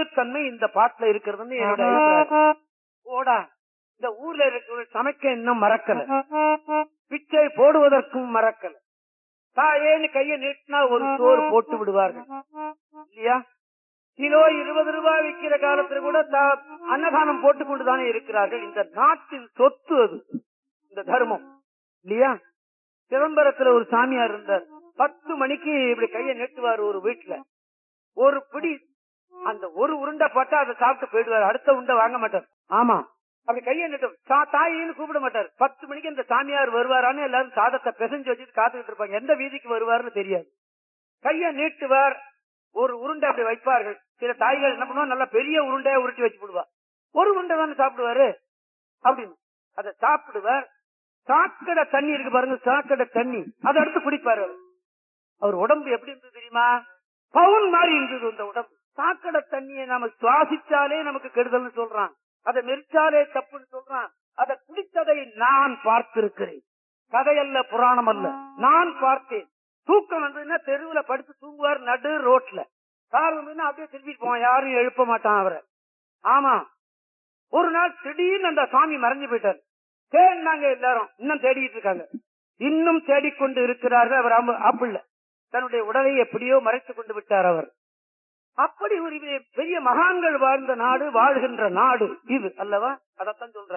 தன்மை இந்த பாட்டுல இருக்கிறதுன்னு என்னோட அபிப்பிராயம். ஓடா இந்த ஊர்ல இருக்கிற சமைக்க இன்னும் மறக்கல பிச்சை போடுவதற்கும் மறக்கல தாயேன்னு கைய நீட்டினா ஒரு சோறு போட்டு விடுவார்கள் இல்லையா கிலோ இருபது ரூபாய் விற்கிற காலத்துல கூட தா- அன்னதானம் போட்டு கொண்டுதானே இருக்கிறார்கள் இந்த நாட்டின் சொத்து அது இந்த தர்மம் இல்லையா சிதம்பரத்துல ஒரு சாமியார் இருந்தார் பத்து மணிக்கு இப்படி கைய நீட்டுவார் ஒரு வீட்டுல ஒரு பிடி அந்த ஒரு உருண்டை போட்டா அதை சாப்பிட்டு போயிடுவார் அடுத்த உருண்டை வாங்க மாட்டார் ஆமா அப்படி கையை நீட்டும் சா- தாயின்னு கூப்பிட மாட்டார் பத்து மணிக்கு இந்த சாமியார் வருவாரான்னு எல்லாரும் சாதத்தை பிசைஞ்சு வச்சுட்டு காத்துக்கிட்டு இருப்பாங்க எந்த வீதிக்கு வருவாருன்னு தெரியாது கைய நீட்டுவார் ஒரு உருண்டை அப்படி வைப்பார்கள் சில தாய்கள் என்ன பண்ணுவா நல்லா பெரிய உருண்டையா உருட்டி வச்சு விடுவா ஒரு உருண்டை தானே சாப்பிடுவாரு அப்படின்னு அதை சாப்பிடுவார் சாக்கடை தண்ணி இருக்கு பாருங்க சாக்கடை தண்ணி அதை எடுத்து குடிப்பாரு அவர். அவர் உடம்பு எப்படி இருந்தது தெரியுமா பவுன் மாதிரி இருந்தது இந்த உடம்பு சாக்கடை தண்ணியை நாம சுவாசிச்சாலே நமக்கு கெடுதல்னு சொல்றான் அதை மெரிச்சாலே தப்புன்னு சொல்றான் அதை குடித்ததை நான் பார்த்திருக்கிறேன் கதையல்ல புராணம் அல்ல நான் பார்த்தேன் தூக்கம் வந்ததுன்னா தெருவுல படுத்து தூங்குவார் நடு ரோட்ல கார் வந்ததுன்னா அப்படியே திரும்பிட்டு போவான் யாரும் எழுப்ப மாட்டான் அவரை ஆமா ஒரு நாள் திடீர்னு அந்த சாமி மறைஞ்சு போயிட்டார் தேடினாங்க எல்லாரும் இன்னும் தேடிட்டு இருக்காங்க இன்னும் தேடிக்கொண்டு இருக்கிறார்கள் அவர் அம்பு- ஆப்பிள்ல தன்னுடைய உடலை எப்படியோ மறைத்துக் கொண்டு விட்டார் அவர் அப்படி ஒரு பெரிய மகான்கள் வாழ்ந்த நாடு வாழ்கின்ற நாடு இது அல்லவா அதத்தான் சொல்ற